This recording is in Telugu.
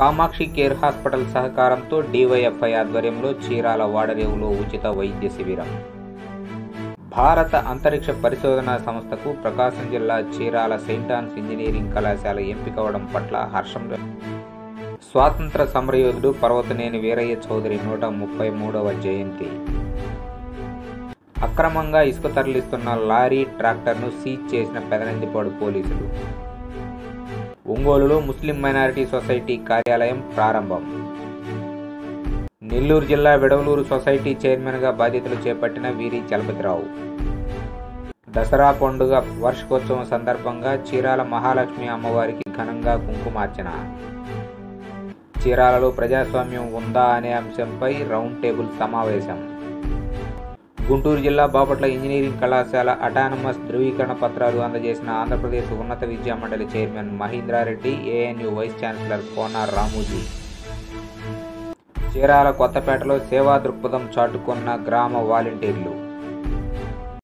కామాక్షి కేర్ హాస్పిటల్ సహకారంతో డివైఎఫ్ఐ ఆధ్వర్యంలో చీరాల వాడరేవులో ఉచిత వైద్య శిబిరం భారత అంతరిక్ష పరిశోధనా సంస్థకు ప్రకాశం జిల్లా చీరాల సెయింట్ ఆన్స్ ఇంజనీరింగ్ కళాశాల ఎంపికవడం పట్ల హర్షం స్వాతంత్ర సమరయోధుడు పర్వతనేని వీరయ్య చౌదరి నూట ముప్పై మూడవ జయంతి అక్రమంగా ఇసుక తరలిస్తున్న లారీ ట్రాక్టర్ను సీజ్ చేసిన పెదనందిపాడు పోలీసులు ఒంగోలులో ముస్లిం మైనారిటీ సొసైటీ కార్యాలయం ప్రారంభం నెల్లూరు జిల్లా విడవలూరు సొసైటీ చైర్మన్గా బాధ్యతలు చేపట్టిన వీరి చలపతిరావు దసరా పండుగ వార్షికోత్సవం సందర్భంగా చీరాల మహాలక్ష్మి అమ్మవారికి ఘనంగా కుంకుమార్చన చీరాలలో ప్రజాస్వామ్యం ఉందా అనే అంశంపై రౌండ్ టేబుల్ సమావేశం గుంటూరు జిల్లా బాపట్ల ఇంజనీరింగ్ కళాశాల అటానమస్ ధృవీకరణ పత్రాలు అందజేసిన ఆంధ్రప్రదేశ్ ఉన్నత విద్యా మండలి chairman Mahendra Reddy ANU vice chancellor Konar Ramuji Chirala కొత్తపేటలో సేవా దృక్పథం చాటుకున్న గ్రామ వాలంటీర్లు